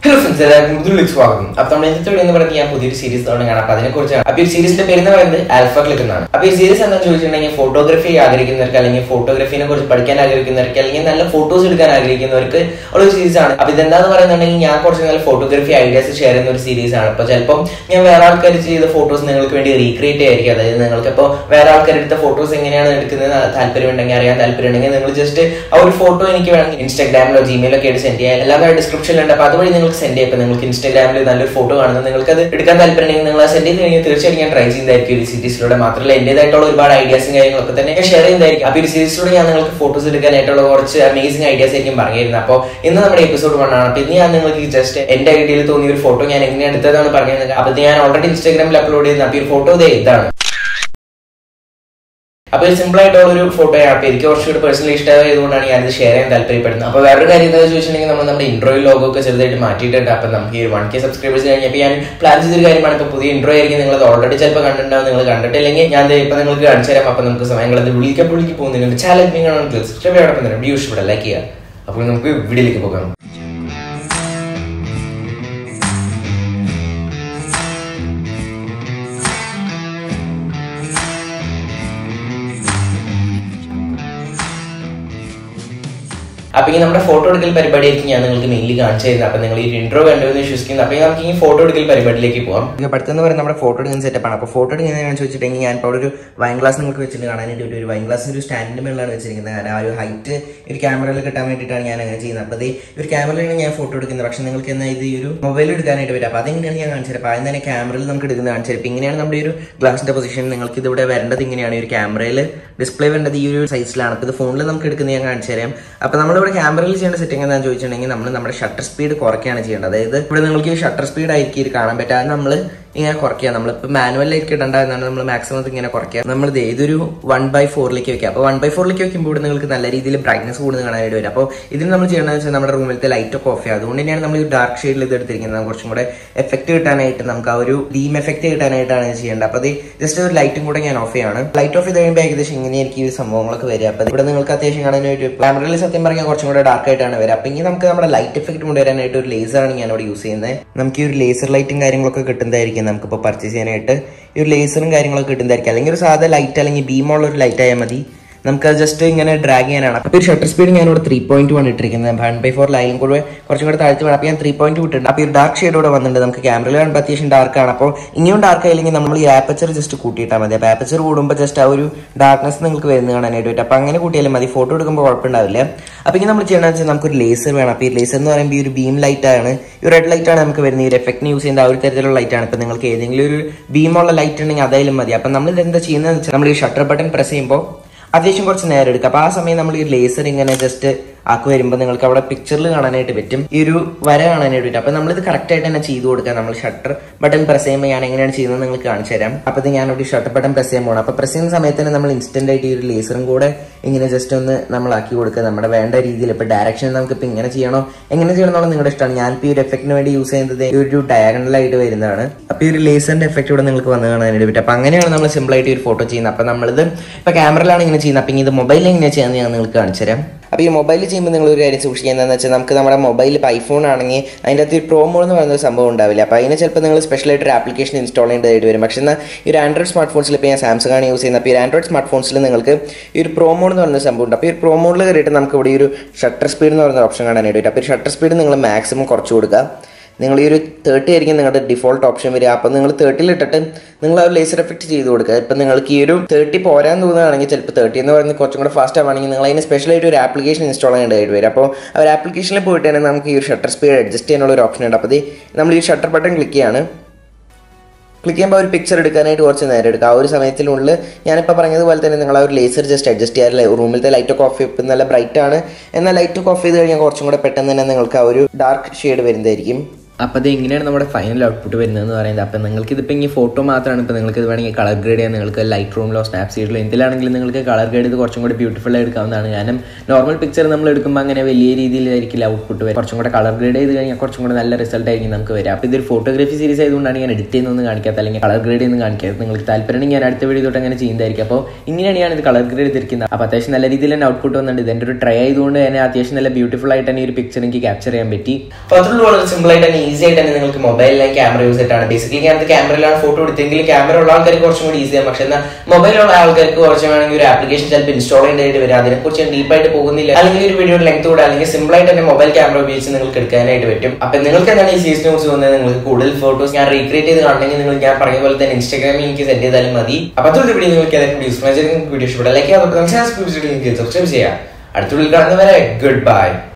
hello friends എല്ലാവർക്കും ഇതിലേക്ക് സ്വാഗതം അപ്പൊ നമ്മൾ ഇന്നത്തെ വീഡിയോ എന്ന് പറയുന്നത് ഞാൻ പുതിയൊരു സീരീസ് തുടങ്ങുകയാണ് അപ്പൊ അതിനെ കുറിച്ചാണ് അപ്പൊ ഈ സീരീസിന്റെ പേര് എന്ന് പറയുന്നത് ആൽഫ ക്ലിക്ക് എന്നാണ് അപ്പൊ ഈ സീരീസ് എന്താണെന്ന് ചോദിച്ചിട്ടുണ്ടെങ്കിൽ ഫോട്ടോഗ്രാഫി ആഗ്രഹിക്കുന്നവർക്ക് അല്ലെങ്കിൽ ഫോട്ടോഗ്രാഫിനെ കുറിച്ച് പഠിക്കാൻ ആഗ്രഹിക്കുന്നവർക്ക് അല്ലെങ്കിൽ നല്ല ഫോട്ടോസ് എടുക്കാൻ ആഗ്രഹിക്കുന്നവർക്ക് ഉള്ള ഒരു സീരീസ് ആണ് അപ്പൊ ഇതെന്താന്ന് പറയുന്നുണ്ടെങ്കിൽ ഞാൻ കുറച്ച് നല്ല ഫോട്ടോഗ്രാഫി ഐഡിയാസ് ഷെയർ ചെയ്യുന്ന ഒരു സീരീസ് ആണ് അപ്പൊ ചിലപ്പം ഞാൻ വേറെ ആൾക്കാർ ചെയ്ത ഫോട്ടോസ് നിങ്ങൾക്ക് വേണ്ടി റീക്രിയേറ്റ് ചെയ്യായിരിക്കും അതായത് നിങ്ങൾക്ക് ഇപ്പോൾ വേറെ ആൾക്കാർ എടുത്ത ഫോട്ടോസ് എങ്ങനെയാണ് എടുക്കുന്നത് താല്പര്യം ഉണ്ടെങ്കിൽ അറിയാൻ താല്പര്യം ഉണ്ടെങ്കിൽ നിങ്ങൾ ജസ്റ്റ് ആ ഒരു ഫോട്ടോ എനിക്ക് വേണമെങ്കിൽ ഇൻസ്റ്റാഗ്രാമിലോ ജിമെയിലോ ഒക്കെ ആയിട്ട് സെൻഡ് ചെയ്യാം എല്ലാം ഡിസ്ക്രിപ്ഷനിലുണ്ട് അപ്പൊ അതുവഴി നിങ്ങൾക്ക് സെൻഡ് ചെയ്യാം ഇപ്പൊ നിങ്ങൾക്ക് ഇൻസ്റ്റാഗ്രാമിൽ നല്ലൊരു ഫോട്ടോ കാണുന്നത് നിങ്ങൾക്ക് അത് എടുക്കാൻ താല്പര്യം ഉണ്ടെങ്കിൽ നിങ്ങൾ സെൻഡ് ചെയ്ത് കഴിഞ്ഞാൽ തീർച്ചയായും ഞാൻ ട്രൈ ചെയ്യുന്നതായിരിക്കും ഒരു സീരീസിലൂടെ മാത്രമല്ല എന്റേതായിട്ടുള്ള ഒരുപാട് ഐഡിയാസും കാര്യങ്ങളൊക്കെ തന്നെ ഞാൻ ഷെയർ ചെയ്യുന്നതായിരിക്കും അപ്പൊ ഈ സീരീസിലൂടെ ഞാൻ നിങ്ങൾക്ക് ഫോട്ടോസ് എടുക്കാനായിട്ടുള്ള കുറച്ച് അമേസിംഗ് ഐഡിയാസ് ആയിരിക്കും പറഞ്ഞിരുന്നത് അപ്പോൾ ഇന്ന് നമ്മുടെ എപ്പിസോഡ് വൺ ആണ് അപ്പൊ ഇന്ന് ഞാൻ നിങ്ങൾക്ക് ജസ്റ്റ് എന്റെ ഐഡിയയിൽ തോന്നിയ ഒരു ഫോട്ടോ ഞാൻ എങ്ങനെയാണ് എടുത്തതാണ് പറഞ്ഞത് അപ്പൊ ഇത് ഞാൻ ഓൾറെഡി ഇൻസ്റ്റാഗ്രാമിൽ അപ്ലോഡ് ചെയ്യുന്നത് അപ്പൊ ഈ ഫോട്ടോ ഇതാണ് അപ്പൊ സിമ്പിൾ ആയിട്ടുള്ള ഒരു ഫോട്ടോയാണ് അപ്പൊ എനിക്ക് കുറച്ചുകൂടി പേഴ്സണലി ഇഷ്ടമായതുകൊണ്ടാണ് ഞാനിത് ഷെയർ ചെയ്യാൻ താല്പര്യപ്പെടുന്നത് അപ്പൊ വേറൊരു കാര്യം എന്താ ചോദിച്ചിട്ടുണ്ടെങ്കിൽ നമ്മൾ നമ്മുടെ ഇൻട്രോയിൽ ലോഗോ ഒക്കെ ചെറുതായിട്ട് മാറ്റിയിട്ടുണ്ട് അപ്പൊ നമുക്ക് ഈ വൺ കെ സബ്സ്ക്രൈബേഴ്സ് കഴിഞ്ഞപ്പോൾ ഞാൻ പ്ലാൻ ചെയ്തൊരു കാര്യമാണ് ഇപ്പൊ പുതിയ ഇൻട്രോ ആയിരിക്കും നിങ്ങൾ അത് ഓൾറെഡി ചിലപ്പോൾ കണ്ടിട്ടുണ്ടാവും നിങ്ങൾ കണ്ടിട്ടില്ലെങ്കിൽ ഞാൻ ദേ ഇപ്പൊ നിങ്ങൾക്ക് കാണിച്ചു തരാം അപ്പൊ നമുക്ക് സമയങ്ങൾ അത് വിളിക്കപ്പോൾ വിളിക്ക് പോകും നിങ്ങളുടെ ചാലഞ്ചിങ് ആണ് സബ്സ്ക്രൈബ് ചെയ്യണം തന്നെ വീഡിയോ ഇഷ്ടപ്പെടാം ലൈക്ക് ചെയ്യുക അപ്പോൾ നമുക്ക് വീഡിയോയിലേക്ക് പോകാം അപ്പൊ ഈ നമ്മുടെ ഫോട്ടോ എടുക്കൽ പരിപാടിയായിരിക്കും ഞാൻ നിങ്ങൾക്ക് മെയിൻലി കാണിച്ചു തരുന്നത് അപ്പൊ നിങ്ങൾ ഈ ഇൻട്രോ കണ്ടുവെന്ന് വിശ്വസിക്കുന്നു അപ്പൊ നമുക്ക് ഈ ഫോട്ടോ എടുക്കൽ പരിപാടിയിലേക്ക് പോകാം പഠിത്തം പറയുന്നത് നമ്മുടെ ഫോട്ടോ എടുക്കുന്ന സെറ്റപ്പാണ് അപ്പോൾ ഫോട്ടോ എടുക്കുന്നതെന്ന് ചോദിച്ചിട്ടുണ്ടെങ്കിൽ ഞാൻ ഇപ്പോൾ ഒരു വൈൻ ഗ്ലാസ് നിങ്ങൾക്ക് വെച്ചിട്ട് കാണാനായിട്ട് ഒരു വൈൻ ഗ്ലാസ് ഒരു സ്റ്റാൻഡിന്റെ മേളിലാണ് വെച്ചിരിക്കുന്നത് കാരണം ആ ഒരു ഹൈറ്റ് ഒരു ക്യാമറയിൽ കിട്ടാൻ വേണ്ടിയിട്ടാണ് ഞാൻ അങ്ങനെ ചെയ്യുന്നത് അപ്പോൾ ഈ ഒരു ക്യാമറയിലാണ് ഞാൻ ഫോട്ടോ എടുക്കുന്നത് പക്ഷേ നിങ്ങൾക്ക് എന്നാൽ ഇത് ഈ ഒരു മൊബൈൽ എടുക്കാനായിട്ട് വരും അപ്പോൾ അതെങ്ങനെയാണ് ഞാൻ കാണിച്ചത് അപ്പോൾ ആദ്യം തന്നെ ക്യാമറയിൽ നമുക്ക് എടുക്കുന്നത് കാണിച്ചത് ഇപ്പം ഇങ്ങനെയാണ് നമ്മുടെ ഈ ഒരു ഗ്ലാസിന്റെ പൊസിഷൻ നിങ്ങൾക്ക് ഇത് ഇവിടെ വരേണ്ടത് ഇങ്ങനെയാണ് ഈ ഒരു ക്യാമറയിൽ ഡിസ്പ്ലേ വരേണ്ടത് ഈ ഒരു സൈസിലാണ് അപ്പോൾ ഇത് ഫോണിൽ നമുക്ക് എടുക്കുന്നത് ഞാൻ കാണിച്ചു തരാം അപ്പോൾ നമ്മളിവിടെ ക്യാമറയിൽ ചെയ്യേണ്ട സെറ്റിംഗ് എന്താണെന്ന് ചോദിച്ചിട്ടുണ്ടെങ്കിൽ നമ്മൾ നമ്മുടെ ഷട്ടർ സ്പീഡ് കുറയ്ക്കുകയാണ് ചെയ്യേണ്ടത് അതായത് ഇവിടെ നിങ്ങൾക്ക് ഈ ഷട്ടർ സ്പീഡ് ആയിരിക്കും ഇത് കാണാൻ പറ്റുക അത് നമ്മൾ ഇങ്ങനെ കുറയ്ക്കുക നമ്മളിപ്പോൾ മാനുവലായിട്ട് ഇടേണ്ട എന്നാണ് നമ്മൾ മാക്സിമം ഇങ്ങനെ കുറയ്ക്കുക നമ്മൾ ഇത് ഏതൊരു വൺ ബൈ ഫോറിലേക്ക് വെക്കുക അപ്പോൾ വൺ ബൈ ഫോറിലേക്ക് വെക്കുമ്പോൾ ഇവിടെ നിങ്ങൾക്ക് നല്ല രീതിയിൽ ബ്രൈറ്റ്നസ് കൂടുതൽ കാണാനായിട്ട് വരും അപ്പോൾ ഇതിന് നമ്മൾ ചെയ്യണമെന്ന് വെച്ചാൽ നമ്മുടെ റൂമിലത്തെ ലൈറ്റ് ഒക്കെ ഓഫ് ചെയ്യുക അതുകൊണ്ട് തന്നെയാണ് നമ്മൾ ഈ ഡാർക്ക് ഷെയ്ഡിൽ ഇത് എടുത്തിരിക്കുന്നത് കുറച്ചും കൂടെ എഫക്റ്റ് കിട്ടാനായിട്ട് നമുക്ക് ആ ഒരു ഡീം എഫക്റ്റ് കിട്ടാനായിട്ടാണ് ഇത് ചെയ്യേണ്ടത് അപ്പോൾ അത് ജസ്റ്റ് ഒരു ലൈറ്റും കൂടെ ഞാൻ ഓഫ് ചെയ്യാണ് ലൈറ്റ് ഓഫ് ചെയ്ത് കഴിയുമ്പോൾ ഏകദേശം ഇങ്ങനെയായിരിക്കും ഈ സംഭവങ്ങളൊക്കെ വരിക അപ്പോൾ ഇവിടെ നിങ്ങൾക്ക് അത്യാവശ്യം കാണാനായിട്ട് ക്യാമറയിൽ സത്യം പറഞ്ഞാൽ കുറച്ചും കൂടെ ഡാർക്ക് ആയിട്ടാണ് വരിക അപ്പോൾ ഇനി നമുക്ക് നമ്മുടെ ലൈറ്റ് എഫക്റ്റ് കൊണ്ടുവരാനായിട്ട് ഒരു ലേസറാണ് ഞാൻ ഇവിടെ യൂസ് ചെയ്യുന്നത് നമുക്ക് ഈ ഒരു ലേസർ ലൈറ്റും കാര്യങ്ങളൊക്കെ കിട്ടുന്നതായിരിക്കും നമുക്കിപ്പോൾ പർച്ചേസ് ചെയ്യാനായിട്ട് ഈ ഒരു ലേസറും കാര്യങ്ങളൊക്കെ കിട്ടുന്നതായിരിക്കും അല്ലെങ്കിൽ ഒരു സാധാ ലൈറ്റ് അല്ലെങ്കിൽ ബീമുള്ള ഒരു ലൈറ്റ് ആയാൽ മതി നമുക്ക് ജസ്റ്റ് ഇങ്ങനെ ഡ്രാഗ് ചെയ്യാനാണ് അപ്പോൾ ഒരു ഷട്ടർ സ്പീഡ് ഞാൻ ഇവിടെ ത്രീ പോയിന്റ് വൺ ഇട്ടിരിക്കുന്നത് വൺ ബൈ ഫോർ ലൈനും കൂടെ കുറച്ചും കൂടെ താഴ്ത്തി വേണം അപ്പോൾ ഞാൻ ത്രീ പോയിന്റ് വിട്ടിട്ടുണ്ട് അപ്പോൾ ഈ ഡാർക്ക് ഷെയ്ഡ് ഇവിടെ വന്നിട്ടുണ്ട് നമുക്ക് ക്യാമറയിൽ കാണുമ്പോൾ അത്യാവശ്യം ഡാർക്ക് ആണ് അപ്പോൾ ഇനിയും ഡാർക്ക് ആയില്ലെങ്കിൽ നമ്മൾ ഈ ആപ്പച്ചർ ജസ്റ്റ് കൂട്ടിയിട്ടാൽ മതി അപ്പോൾ ആപ്പച്ചർ കൂടുമ്പോൾ ജസ്റ്റ് ആ ഒരു ഡാർക്ക്നെസ് നിങ്ങൾക്ക് വരുന്നത് കാണാനായിട്ട് പറ്റും അപ്പോൾ അങ്ങനെ കൂട്ടിയാലും മതി ഫോട്ടോ എടുക്കുമ്പോൾ കുഴപ്പമുണ്ടാവില്ല അപ്പോൾ ഇനി നമ്മൾ ചെയ്യണമെന്ന് വെച്ചാൽ നമുക്കൊരു ലേസർ വേണം അപ്പോൾ ഈ ലേസർ എന്ന് പറയുമ്പോൾ ഈ ഒരു ബീം ലൈറ്റ് ആണ് ഈ റെഡ് ലൈറ്റ് ആണ് നമുക്ക് വരുന്നത് ഈ ഒരു എഫക്റ്റിന് യൂസ് ചെയ്യുന്ന ആ ഒരു തരത്തിലുള്ള ലൈറ്റ് ആണ് ഇപ്പോൾ നിങ്ങൾക്ക് ഏതെങ്കിലും ഒരു ബീമുള്ള ലൈറ്റ് ഉണ്ടെങ്കിൽ അതായാലും മതി അപ്പം നമ്മൾ ഇതെന്താ ചെയ്യുന്നതെന്ന് വെച്ചാൽ നമ്മൾ ഈ ഷട്ടർ ബട്ടൺ പ്രസ് ചെയ്യുമ്പോൾ അത്യാവശ്യം കുറച്ച് നേരം എടുക്കും അപ്പോൾ ആ സമയം നമ്മൾ ഈ ലേസർ ഇങ്ങനെ ജസ്റ്റ് ആക്കി വരുമ്പോൾ നിങ്ങൾക്ക് അവിടെ പിക്ചറിൽ കാണാനായിട്ട് പറ്റും ഈ ഒരു വര കാണാനായിട്ട് പറ്റും അപ്പോൾ നമ്മളിത് കറക്റ്റ് ആയിട്ട് തന്നെ ചെയ്ത് കൊടുക്കുക നമ്മൾ ഷട്ടർ ബട്ടൺ പ്രസ് ചെയ്യുമ്പോൾ ഞാൻ എങ്ങനെയാണ് ചെയ്യുന്നത് നിങ്ങൾക്ക് കാണിച്ചു തരാം അപ്പോൾ ഇത് ഞാനൊരു ഷട്ടർ ബട്ടൺ പ്രസ് ചെയ്യാൻ പോകണം അപ്പോൾ പ്രസ് ചെയ്യുന്ന സമയത്ത് തന്നെ നമ്മൾ ഇൻസ്റ്റന്റ് ആയിട്ട് ഈ ഒരു ലേസറും കൂടെ ഇങ്ങനെ ജസ്റ്റ് ഒന്ന് നമ്മൾ ആക്കി കൊടുക്കുക നമ്മുടെ വേണ്ട രീതിയിൽ ഇപ്പോൾ ഡയറക്ഷൻ നമുക്ക് ഇപ്പോൾ ഇങ്ങനെ ചെയ്യണോ എങ്ങനെ ചെയ്യണം എന്നുള്ളത് നിങ്ങളുടെ ഇഷ്ടമാണ് ഞാൻ ഇപ്പോൾ ഈ ഒരു എഫക്റ്റിന് വേണ്ടി യൂസ് ചെയ്യുന്നത് ഈ ഒരു ഡയഗണലായിട്ട് വരുന്നതാണ് അപ്പോൾ ഈ ഒരു ലേസറിന്റെ എഫക്റ്റ് ഇവിടെ നിങ്ങൾക്ക് വന്ന് കാണാനായിട്ട് പറ്റും അപ്പോൾ അങ്ങനെയാണ് നമ്മൾ സിമ്പിൾ ആയിട്ട് ഈ ഒരു ഫോട്ടോ ചെയ്യുന്നത് അപ്പോൾ നമ്മളിത് ഇപ്പോൾ ക്യാമറയിലാണ് ഇങ്ങനെ ചെയ്യുന്നത് അപ്പോൾ ഇത് മൊബൈലിൽ എങ്ങനെയാണ് ചെയ്യുന്നത് ഞാൻ നിങ്ങൾക്ക് കാണിച്ചു തരാം അപ്പോൾ ഈ മൊബൈലിൽ ചെയ്യുമ്പോൾ നിങ്ങൾ ഒരു കാര്യം സൂക്ഷിക്കുക എന്താണെന്ന് വെച്ചാൽ നമുക്ക് നമ്മുടെ മൊബൈൽ ഇപ്പോൾ ഐഫോൺ ആണെങ്കിൽ അതിൻ്റെ അകത്ത് ഒരു പ്രോമോ എന്ന് പറയുന്ന ഒരു സംഭവം ഉണ്ടാവില്ല അപ്പോൾ അതിന് ചിലപ്പോൾ നിങ്ങൾ സ്പെഷ്യലായിട്ട് ഒരു ആപ്ലിക്കേഷൻ ഇൻസ്റ്റാൾ ചെയ്യേണ്ടതായിട്ട് വരും പക്ഷേ എന്നാൽ ഈ ഒരു ആൻഡ്രോയിഡ് സ്മാർട്ട് ഫോൺസിൽ ഇപ്പോൾ ഞാൻ സാംസങ് ആണ് യൂസ് ചെയ്യുന്നത് അപ്പോൾ ഈ ആൻഡ്രോയിഡ് സ്മാർട്ട് ഫോൺസിൽ നിങ്ങൾക്ക് ഈ ഒരു പ്രോമോ എന്ന് പറയുന്ന സംഭവം ഉണ്ട് അപ്പോൾ ഈ പ്രോമോയിൽ കയറിയിട്ട് നമുക്ക് ഇവിടെ ഈ ഒരു ഷട്ടർ സ്പീഡ് എന്ന് പറയുന്ന ഓപ്ഷൻ കാണാനായിട്ട് വരും അപ്പോൾ ഈ ഷട്ടർ സ്പീഡ് നിങ്ങൾ മാക്സിമം കുറച്ച് കൊടുക്കുക നിങ്ങൾ ഈ ഒരു തേർട്ടി ആയിരിക്കും നിങ്ങളുടെ ഡിഫോൾട്ട് ഓപ്ഷൻ വരിക അപ്പോൾ നിങ്ങൾ തേർട്ടിയിൽ ഇട്ടിട്ട് നിങ്ങൾ ആ ലേസർ എഫക്റ്റ് ചെയ്ത് കൊടുക്കുക ഇപ്പം നിങ്ങൾക്ക് ഈ ഒരു തേർട്ടി പോരാൻ തോന്നുകയാണെങ്കിൽ ചിലപ്പോൾ തേർട്ടി എന്ന് പറയുന്നത് കുറച്ചും കൂടെ ഫാസ്റ്റ് ആവുകയാണെങ്കിൽ നിങ്ങൾ അതിന് സ്പെഷ്യലായിട്ട് ഒരു ആപ്ലിക്കേഷൻ ഇൻസ്റ്റാൾ ചെയ്യേണ്ടതായിട്ട് വരും അപ്പോൾ ആ ഒരു ആപ്ലിക്കേഷനിൽ പോയിട്ട് തന്നെ നമുക്ക് ഈ ഒരു ഷട്ടർ സ്പീഡ് അഡ്ജസ്റ്റ് ചെയ്യാനുള്ള ഒരു ഓപ്ഷൻ ഉണ്ട് അപ്പോൾ ഇത് നമ്മൾ ഈ ഷട്ടർ ബട്ടൺ ക്ലിക്ക് ചെയ്യാണ് ക്ലിക്ക് ചെയ്യുമ്പോൾ ഒരു പിക്ചർ എടുക്കാനായിട്ട് കുറച്ച് നേരം എടുക്കുക ആ ഒരു സമയത്തിനുള്ളിൽ ഞാനിപ്പോൾ പറഞ്ഞതുപോലെ തന്നെ നിങ്ങൾ ആ ഒരു ലേസർ ജസ്റ്റ് അഡ്ജസ്റ്റ് ചെയ്യാറില്ല റൂമിലത്തെ ലൈറ്റ് ഒക്കെ ഓഫ് ചെയ്യും നല്ല ബ്രൈറ്റ് ആണ് എന്നാൽ ലൈറ്റ് ഒക്കെ ഓഫ് ചെയ്ത് കഴിഞ്ഞാൽ കുറച്ചും കൂടെ പെട്ടെന്ന് തന്നെ നിങ്ങൾക്ക് ആ ഒരു ഡാർക്ക് ഷെയ്ഡ് വരുന്നതായിരിക്കും അപ്പോൾ അത് എങ്ങനെയാണ് നമ്മുടെ ഫൈനൽ ഔട്ട്പുട്ട് വരുന്നതെന്ന് പറയുന്നത് അപ്പോൾ നിങ്ങൾക്ക് ഇതിപ്പോൾ ഇനി ഫോട്ടോ മാത്രമാണ് ഇപ്പോൾ നിങ്ങൾക്ക് ഇത് വേണമെങ്കിൽ കളർ ഗ്രേഡ് ചെയ്യാൻ നിങ്ങൾക്ക് ലൈറ്റ് റൂമിലോ സ്നാപ്സീഡിലോ എന്തിലാണെങ്കിലും നിങ്ങൾക്ക് കളർ ഗ്രേഡ് ചെയ്ത് കുറച്ചും കൂടി ബ്യൂട്ടിഫുൾ എടുക്കാവുന്നതാണ് കാരണം നോർമൽ പിക്ചർ നമ്മൾ എടുക്കുമ്പോൾ അങ്ങനെ വലിയ രീതിയിലായിരിക്കില്ല ഔട്ട്പുട്ട് വരും കുറച്ചും കൂടെ കളർ ഗ്രേഡ് ചെയ്ത് കഴിഞ്ഞാൽ കുറച്ചും കൂടെ നല്ല റിസൾട്ട് ആയിരിക്കും നമുക്ക് വരിക അപ്പോൾ ഇതൊരു ഫോട്ടോഗ്രാഫി സീരീസ് ആയതുകൊണ്ടാണ് ഞാൻ എഡിറ്റ് ചെയ്യുന്നൊന്നും കാണിക്കാത്ത അല്ലെങ്കിൽ കളർ ഗ്രേഡ് ചെയ്യുന്ന കാണിക്കാത്തത് നിങ്ങൾക്ക് താല്പര്യമുണ്ടെങ്കിൽ ഞാൻ അടുത്ത വീഡിയോ തൊട്ട് അങ്ങനെ ചെയ്യുന്നതായിരിക്കും അപ്പോൾ ഇങ്ങനെയാണ് ഞാൻ ഇത് കളർ ഗ്രേഡ് ചെയ്തിരിക്കുന്നത് അപ്പോൾ അത്യാവശ്യം നല്ല രീതിയിൽ തന്നെ ഔട്ട്പുട്ട് വന്നിട്ടുണ്ട് ഇതിൻ്റെ ഒരു ട്രൈ ആയതുകൊണ്ട് തന്നെ അത്യാവശ്യം നല്ല ബ്യൂട്ടിഫുൾ ആയിട്ട് തന്നെ ഈ ഒരു പിക്ചർ എനിക്ക് ക്യാപ്ചർ ചെയ്യാൻ പറ്റി അപ്പോൾ അതുകൊണ്ട് വളരെ സിമ്പിൾ ആയിട്ട് തന്നെ ഈസി ആയിട്ട് തന്നെ നിങ്ങൾക്ക് മൊബൈലിലെ ക്യാമറ യൂസ് ചെയ്തിട്ടാണ് ബേസിക്കലി ഞാനത് ക്യാമറയിലാണ് ഫോട്ടോ എടുത്തെങ്കിൽ ക്യാമറ ഉള്ള ആൾക്കാർക്ക് കുറച്ചും കൂടി ഈസിയാണ് പക്ഷേ എന്നാൽ മൊബൈലുള്ള ആൾക്കാർക്ക് കുറച്ച് വേണമെങ്കിൽ ഒരു ആപ്ലിക്കേഷൻ ചിലപ്പോൾ ഇൻസ്റ്റാൾ ചെയ്യേണ്ടതായിട്ട് വരും അതിനെക്കുറിച്ച് ഡീപ്പായിട്ട് പോകുന്നില്ല അല്ലെങ്കിൽ ഒരു വീഡിയോ ലെങ്ത് കൂടെ അല്ലെങ്കിൽ സിമ്പിൾ ആയിട്ട് തന്നെ മൊബൈൽ ക്യാമറ ഉപയോഗിച്ച് നിങ്ങൾക്ക് എടുക്കാനായിട്ട് പറ്റും അപ്പോൾ നിങ്ങൾക്ക് എന്താണ് ഈ സീരീസിനെ കുറിച്ച് തോന്നുന്നത് നിങ്ങൾക്ക് കൂടുതൽ ഫോട്ടോസ് ഞാൻ റീക്രിയേറ്റ് ചെയ്ത് കാണണമെങ്കിൽ നിങ്ങൾ ഞാൻ പറഞ്ഞ പോലെ തന്നെ ഇൻസ്റ്റാഗ്രാമിൽ എനിക്ക് സെൻഡ് ചെയ്താലും മതി അപ്പോൾ അതൊരു വീഡിയോ നിങ്ങൾക്ക് ഏതൊക്കെ യൂസ്ഫുൾ ആയിട്ട് വീഡിയോ ഇഷ്ടപ്പെടാം ലൈക്ക് സബ്സ്ക്രൈബ് ചെയ്യാം അടുത്ത വീഡിയോ കാണുന്നവരെ ഗുഡ് ബൈ